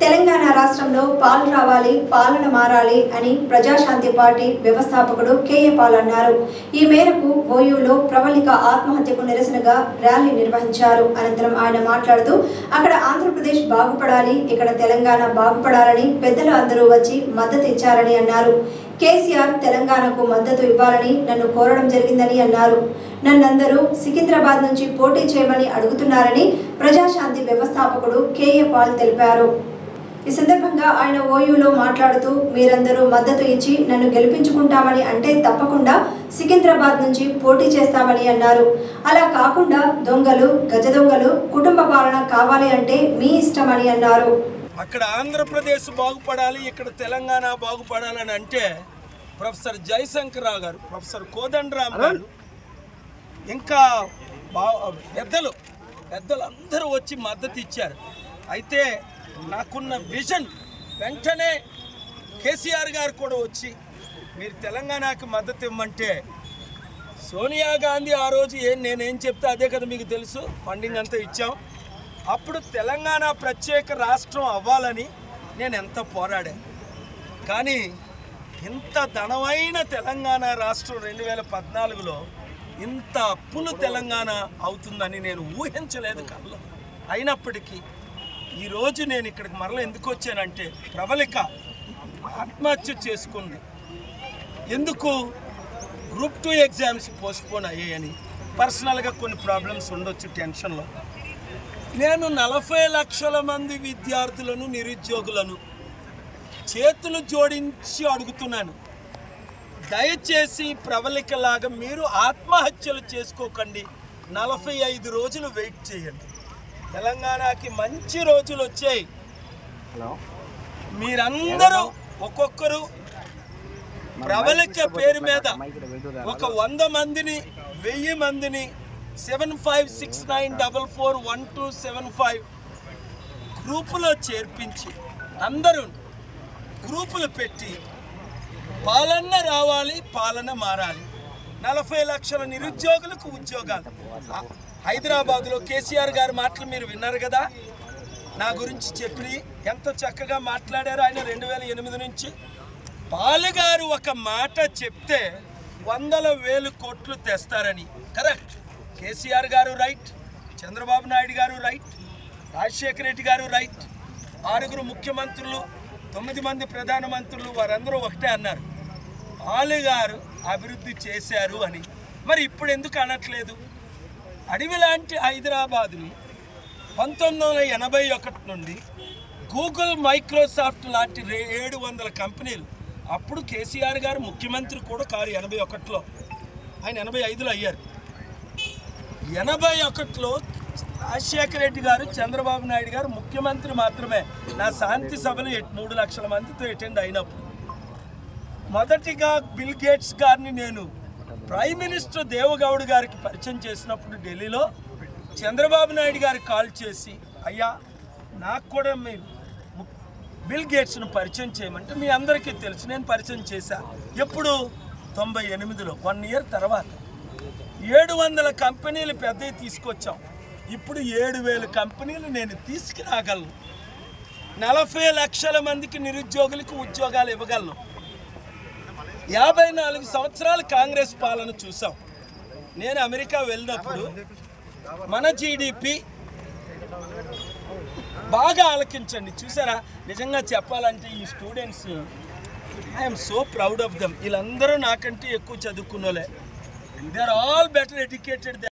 తెలంగాణ రాష్ట్రంలో పాలు రావాలి పాలన మారాలి అని ప్రజాశాంతి పార్టీ వ్యవస్థాపకుడు కేఏ పాల్ అన్నారు ఈ మేరకు ఓయూలో ప్రవళిక ఆత్మహత్యకు నిరసనగా ర్యాలీ నిర్వహించారు అనంతరం ఆయన మాట్లాడుతూ అక్కడ ఆంధ్రప్రదేశ్ బాగుపడాలి ఇక్కడ తెలంగాణ బాగుపడాలని పెద్దలు అందరూ వచ్చి మద్దతు ఇచ్చారని అన్నారు కేసీఆర్ తెలంగాణకు మద్దతు ఇవ్వాలని నన్ను కోరడం జరిగిందని అన్నారు నన్నందరూ సికింద్రాబాద్ నుంచి పోటీ చేయమని అడుగుతున్నారని ప్రజాశాంతి వ్యవస్థాపకుడు కేఏ పాల్ తెలిపారు ఈ సందర్భంగా ఆయన ఓయూలో మాట్లాడుతూ మీరందరూ మద్దతు ఇచ్చి నన్ను గెలిపించుకుంటామని అంటే తప్పకుండా సికింద్రాబాద్ నుంచి పోటీ చేస్తామని అన్నారు అలా కాకుండా దొంగలు గజ దొంగలు కుటుంబ పాలన కావాలి అంటే మీ ఇష్టమని అన్నారు అక్కడ ఆంధ్రప్రదేశ్ బాగుపడాలి ఇక్కడ తెలంగాణ బాగుపడాలని అంటే ప్రొఫెసర్ జయశంకర్రావు గారు ప్రొఫెసర్ కోదండరామ్ గారు ఇంకా బా పెద్దలు పెద్దలు అందరూ వచ్చి మద్దతు ఇచ్చారు అయితే నాకున్న విజన్ వెంటనే కేసీఆర్ గారు కూడా వచ్చి మీరు తెలంగాణకి మద్దతు ఇవ్వమంటే సోనియా గాంధీ ఆ రోజు ఏం నేనేం చెప్తే అదే కదా మీకు తెలుసు ఫండింగ్ అంతా ఇచ్చాం అప్పుడు తెలంగాణ ప్రత్యేక రాష్ట్రం అవ్వాలని నేను ఎంత పోరాడాను కానీ ఇంత ధనమైన తెలంగాణ రాష్ట్రం రెండు వేల పద్నాలుగులో ఇంత అప్పులు తెలంగాణ అవుతుందని నేను ఊహించలేదు కళ్ళు అయినప్పటికీ ఈరోజు నేను ఇక్కడికి మరల ఎందుకు వచ్చానంటే ప్రబలిక ఆత్మహత్య చేసుకుంది ఎందుకు గ్రూప్ టూ ఎగ్జామ్స్ పోస్ట్పోన్ అయ్యాయని పర్సనల్గా కొన్ని ప్రాబ్లమ్స్ ఉండొచ్చు టెన్షన్లో నేను నలభై లక్షల మంది విద్యార్థులను నిరుద్యోగులను చేతులు జోడించి అడుగుతున్నాను దయచేసి ప్రబలికలాగా మీరు ఆత్మహత్యలు చేసుకోకండి నలభై ఐదు రోజులు వెయిట్ చేయండి తెలంగాణకి మంచి రోజులు వచ్చాయి మీరందరూ ఒక్కొక్కరు ప్రబలిక పేరు మీద ఒక వంద మందిని వెయ్యి మందిని seven five six nine double four one two seven five గ్రూపులో చేర్పించి అందరూ గ్రూపులు పెట్టి పాలన రావాలి పాలన మారాలి నలభై లక్షల నిరుద్యోగులకు ఉద్యోగాలు ఆ- హైదరాబాదులో కేసీఆర్ గారి మాటలు మీరు విన్నారు కదా నా గురించి చెప్పి ఎంత చక్కగా మాట్లాడారు ఆయన రెండు వేల ఎనిమిది నుంచి పాలుగారు ఒక మాట చెప్తే వందల వేలు కోట్లు తెస్తారని కరెక్ట్ కేసీఆర్ గారు రైట్ చంద్రబాబు నాయుడు గారు రైట్ రాజశేఖర రెడ్డి గారు రైట్ ఆరుగురు ముఖ్యమంత్రులు తొమ్మిది మంది ప్రధానమంత్రులు వారందరూ ఒకటే అన్నారు పాలు గారు అభివృద్ధి చేశారు అని మరి ఇప్పుడు ఎందుకు అనట్లేదు అడవి లాంటి హైదరాబాదుని పంతొమ్మిది వందల ఎనభై ఒకటి నుండి గూగుల్ మైక్రోసాఫ్ట్ లాంటి రే- ఏడు వందల కంపెనీలు అప్పుడు కేసీఆర్ గారు ముఖ్యమంత్రి కూడా కారు ఎనభై ఒకటిలో ఆయన ఎనభై ఐదులో అయ్యారు ఎనభై ఒకటిలో రాజశేఖర రెడ్డి గారు చంద్రబాబు నాయుడు గారు ముఖ్యమంత్రి మాత్రమే నా శాంతి సభలు ఎట్- మూడు లక్షల మందితో అటెండ్ అయినప్పుడు మొదటిగా బిల్ గేట్స్ గారిని నేను ప్రైమ్ మినిస్టర్ దేవగౌడ్ గారికి పరిచయం చేసినప్పుడు ఢిల్లీలో చంద్రబాబు నాయుడు గారికి కాల్ చేసి అయ్యా నాకు కూడా మీరు ము- బిల్ గేట్స్ను పరిచయం చేయమంటే మీ అందరికీ తెలుసు నేను పరిచయం చేశా ఎప్పుడు తొంభై ఎనిమిదిలో వన్ ఇయర్ తర్వాత ఏడు వందల కంపెనీలు పెద్దవి తీసుకొచ్చాం ఇప్పుడు ఏడు వేల కంపెనీలు నేను తీసుకురాగలను నలభై లక్షల మందికి నిరుద్యోగులకు ఉద్యోగాలు ఇవ్వగలను యాభై నాలుగు సంవత్సరాలు కాంగ్రెస్ పాలన చూసాం నేను అమెరికా వెళ్ళినప్పుడు మన జీడిపి బాగా ఆలకించండి చూసారా నిజంగా చెప్పాలంటే ఈ students I'm so proud of them వీళ్ళందరూ నాకంటే ఎక్కువ చదువుకున్నోలే they are all better educated